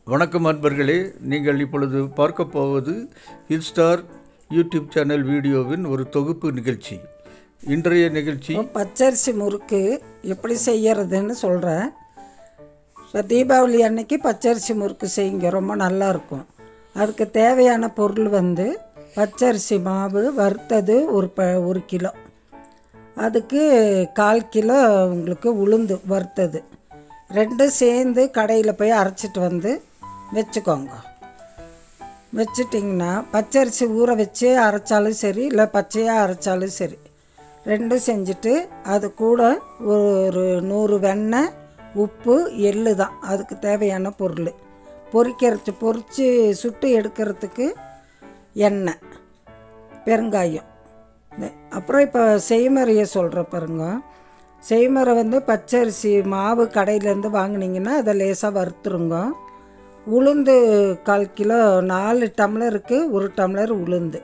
வணக்கம் அன்பர்களே நீங்கள் இப்பொழுது பார்க்க போவது ஹில்ஸ்டார் யூடியூப் சேனல் வீடியோவின் ஒரு தொகுப்பு நிகழ்ச்சி இன்றைய நிகழ்ச்சி இப்போ பச்சரிசி முறுக்கு எப்படி செய்யறதுன்னு சொல்கிறேன் இப்போ தீபாவளி அன்னைக்கு பச்சரிசி முறுக்கு செய்யுங்க ரொம்ப நல்லா இருக்கும் அதுக்கு தேவையான பொருள் வந்து பச்சரிசி மாவு வறுத்தது ஒரு ப ஒரு கிலோ அதுக்கு கால் கிலோ உங்களுக்கு உளுந்து வறுத்தது ரெண்டும் சேர்ந்து கடையில் போய் அரைச்சிட்டு வந்து வச்சுக்கோங்க வச்சிட்டிங்கன்னா பச்சரிசி ஊற வச்சு அரைச்சாலும் சரி இல்லை பச்சையாக அரைச்சாலும் சரி ரெண்டும் செஞ்சுட்டு அது கூட ஒரு நூறு வெண்ணெய் உப்பு எள்ளு தான் அதுக்கு தேவையான பொருள் பொரிக்கிறது பொரித்து சுட்டு எடுக்கிறதுக்கு எண்ணெய் பெருங்காயம் இந்த- அப்புறம் இப்போ செய்முறையை சொல்கிற பாருங்க செய்முறை வந்து பச்சரிசி மாவு கடையிலேருந்து வாங்குனீங்கன்னா அதை லேசாக வறுத்துருங்க உளுந்து கால் கிலோ நாலு டம்ளருக்கு ஒரு டம்ளர் உளுந்து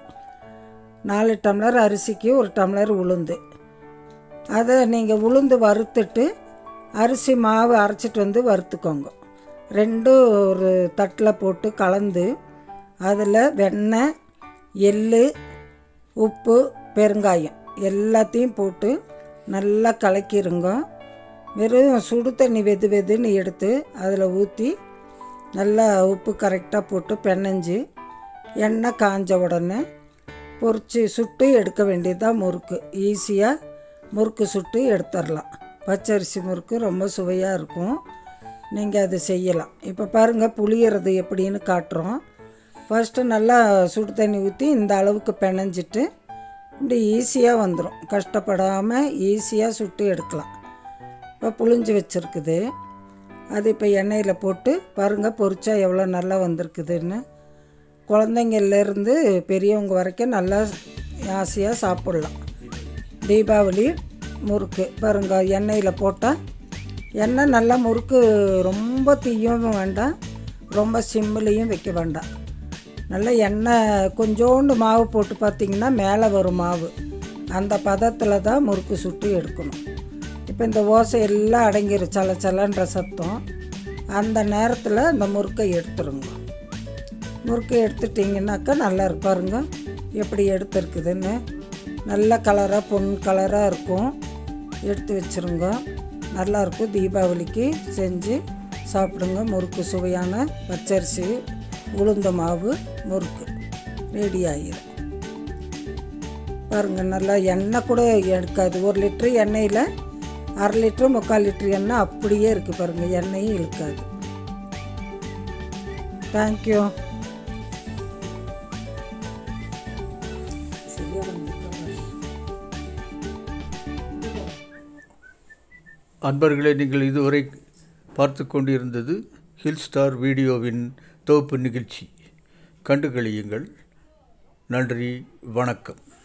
நாலு டம்ளர் அரிசிக்கு ஒரு டம்ளர் உளுந்து அதை நீங்கள் உளுந்து வறுத்துட்டு அரிசி மாவு அரைச்சிட்டு வந்து வறுத்துக்கோங்க ரெண்டும் ஒரு தட்டில் போட்டு கலந்து அதில் வெண்ணெய் எள்ளு உப்பு பெருங்காயம் எல்லாத்தையும் போட்டு நல்லா கலக்கிருங்க வெறும் சுடு தண்ணி வெது வெதுன்னு எடுத்து அதில் ஊற்றி நல்லா உப்பு கரெக்டாக போட்டு பெனஞ்சு எண்ணெய் காஞ்ச உடனே பொரிச்சு சுட்டு எடுக்க வேண்டியதுதான் முறுக்கு ஈஸியாக முறுக்கு சுட்டு எடுத்துடலாம் பச்சரிசி முறுக்கு ரொம்ப சுவையாக இருக்கும் நீங்கள் அது செய்யலாம் இப்போ பாருங்கள் புளியறது எப்படின்னு காட்டுறோம் ஃபஸ்ட்டு நல்லா சுடு தண்ணி ஊற்றி இந்த அளவுக்கு பிணைஞ்சிட்டு இப்படி ஈஸியாக வந்துடும் கஷ்டப்படாமல் ஈஸியாக சுட்டு எடுக்கலாம் இப்போ புளிஞ்சு வச்சுருக்குது அது இப்போ எண்ணெயில் போட்டு பாருங்கள் பொரிச்சா எவ்வளோ நல்லா வந்திருக்குதுன்னு குழந்தைங்கள்லேருந்து பெரியவங்க வரைக்கும் நல்லா ஆசையாக சாப்பிட்லாம் தீபாவளி முறுக்கு பாருங்க எண்ணெயில் போட்டால் எண்ணெய் நல்லா முறுக்கு ரொம்ப தீயவும் வேண்டாம் ரொம்ப சிம்மிலையும் வைக்க வேண்டாம் நல்லா எண்ணெய் கொஞ்சோண்டு மாவு போட்டு பார்த்தீங்கன்னா மேலே வரும் மாவு அந்த பதத்தில் தான் முறுக்கு சுட்டு எடுக்கணும் இப்போ இந்த ஓசை எல்லாம் அடங்கிரு சல சலன்ற சத்தம் அந்த நேரத்தில் அந்த முறுக்கை எடுத்துருங்க முறுக்கு எடுத்துட்டிங்கனாக்கா நல்லா இருக்கு பாருங்க எப்படி எடுத்துருக்குதுன்னு நல்ல கலராக பொன் கலராக இருக்கும் எடுத்து வச்சுருங்க நல்லா இருக்கும் தீபாவளிக்கு செஞ்சு சாப்பிடுங்க முறுக்கு சுவையான பச்சரிசி உளுந்த மாவு முறுக்கு ரெடி ஆகிடும் பாருங்கள் நல்லா எண்ணெய் கூட எடுக்காது ஒரு லிட்ரு எண்ணெயில் அரை லிட்ரு முக்கால் லிட்ரு எண்ணெய் அப்படியே இருக்குது பாருங்கள் எண்ணெயும் இழுக்காது தேங்க்யூ அன்பர்களே நீங்கள் இதுவரை பார்த்து கொண்டிருந்தது ஹில் ஸ்டார் வீடியோவின் தொகுப்பு நிகழ்ச்சி கண்டு கழியுங்கள் நன்றி வணக்கம்